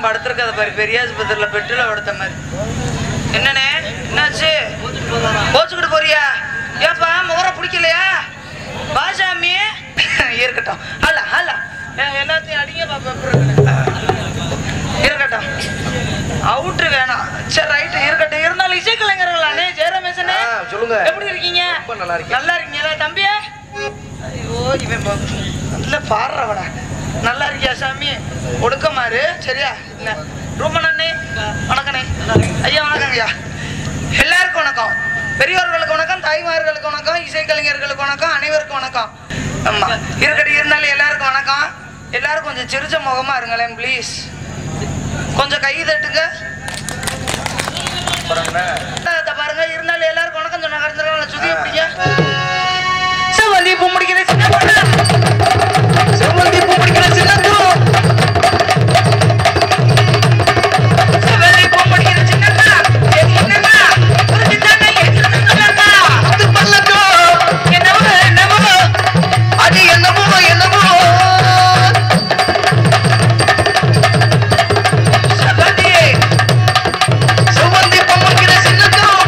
படுத்திருக்காத பாரு பெரிய ஆஸ்பத்திரியில பெட்ரோல படுத்த மாதிரி என்னண்ணே என்னாச்சு போச்சுக்கிட்டு போறியா ஏப்பா முகரை பிடிக்கலையா பாசாமி இருக்கட்டும் அல்ல அல்ல எல்லாத்தையும் அடிங்க பாப்பா எப்படி இருக்குன்னு. இருக்கட்டும் அவுட்ரு வேணாம் சரி ரைட்டு இருக்கட்டும் இருந்தாலும் இசைக்கலைஞர்களானே ஜெயரமேசனே ஆ, சொல்லுங்க. எப்படி இருக்கீங்க ரொம்ப நல்லா இருக்கேன். நல்லா இருக்கீங்களா தம்பியா ஐயோ இவன் பா- நல்ல பாடுறவடா நல்லா இருக்கியா சாமி ஒடுக்கமாறு சரியா என்ன ரொம்ப நன்றி வணக்கண்ணே ஐயா வணக்கங்கய்யா எல்லாருக்கும் வணக்கம் பெரியவர்களுக்கு வணக்கம் தாய்மார்களுக்கு வணக்கம் இசைக்கலைஞர்களுக்கு வணக்கம் அனைவருக்கும் வணக்கம் ஆமா இருக்கட்டும் இருந்தாலும் எல்லாருக்கும் வணக்கம் எல்லாரும் கொஞ்சம் சிரிச்ச முகமா இருங்களேன் ப்ளீஸ் கொஞ்சம் கை தட்டுங்க இதை பாருங்க இருந்தாலும் எல்லாருக்கும் வணக்கம் சொன்ன கருத்துருக்காங்க சுதி எப்படிங்க செவ்வந்தி பூ முடிக்கிற சின்ன பொண்ணு செவ்வந்தி பூ முடிக்கிற சின்ன பூ செவ்வந்தி பூ முடிக்கிற சின்ன அக்கா. என் பொண்ணுங்க. புரிஞ்சுதானே? என் சொன்னங்க. அது பல்லக்கம். என்னவோ, என்னவோ. அது என்னவோ, என்னவோ. செவ்வந்தி. செவ்வந்தி பூ முடிக்கிற சின்ன பூ.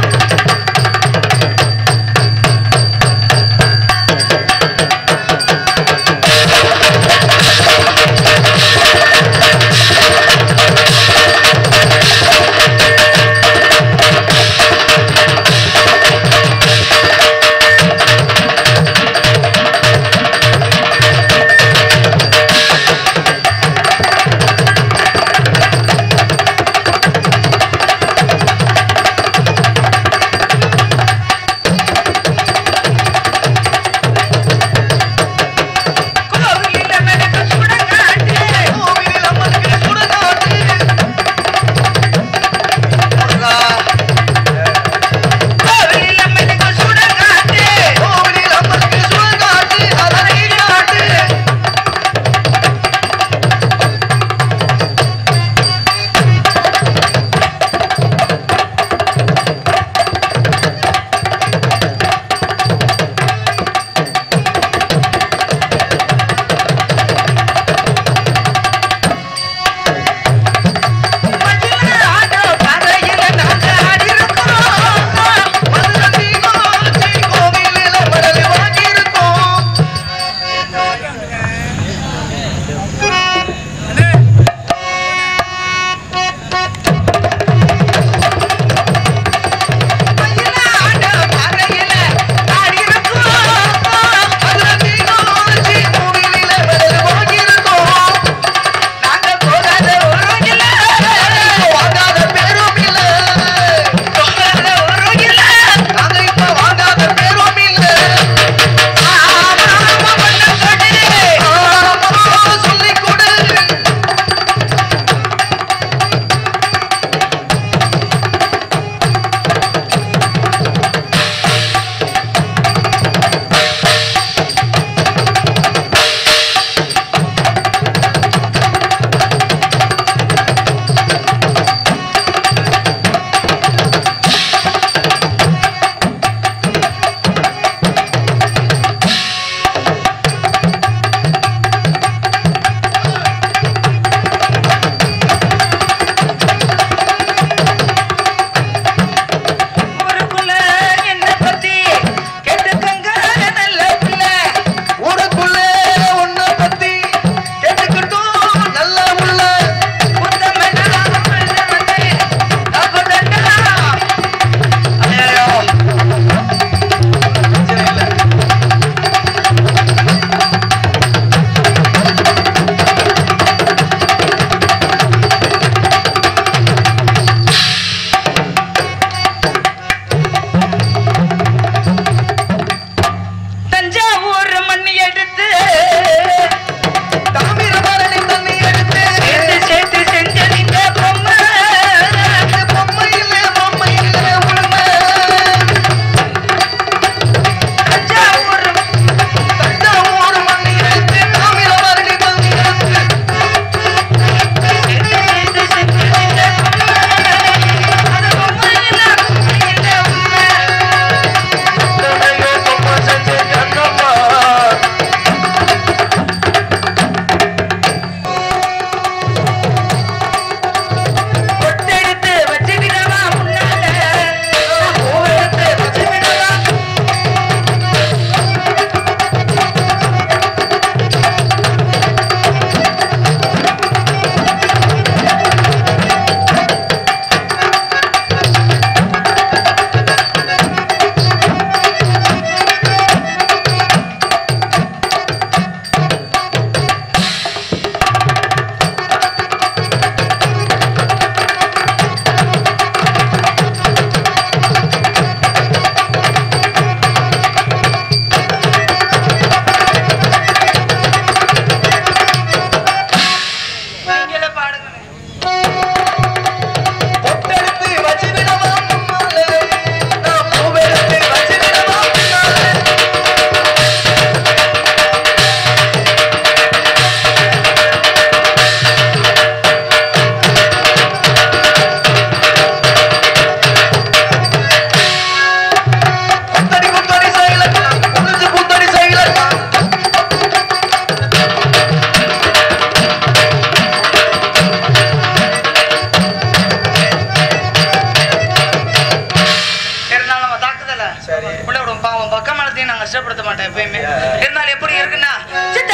கஷ்டப்படுத்த மாட்டேன் எப்பயுமே இருந்தாலும் எப்படி இருக்குன்னா சித்த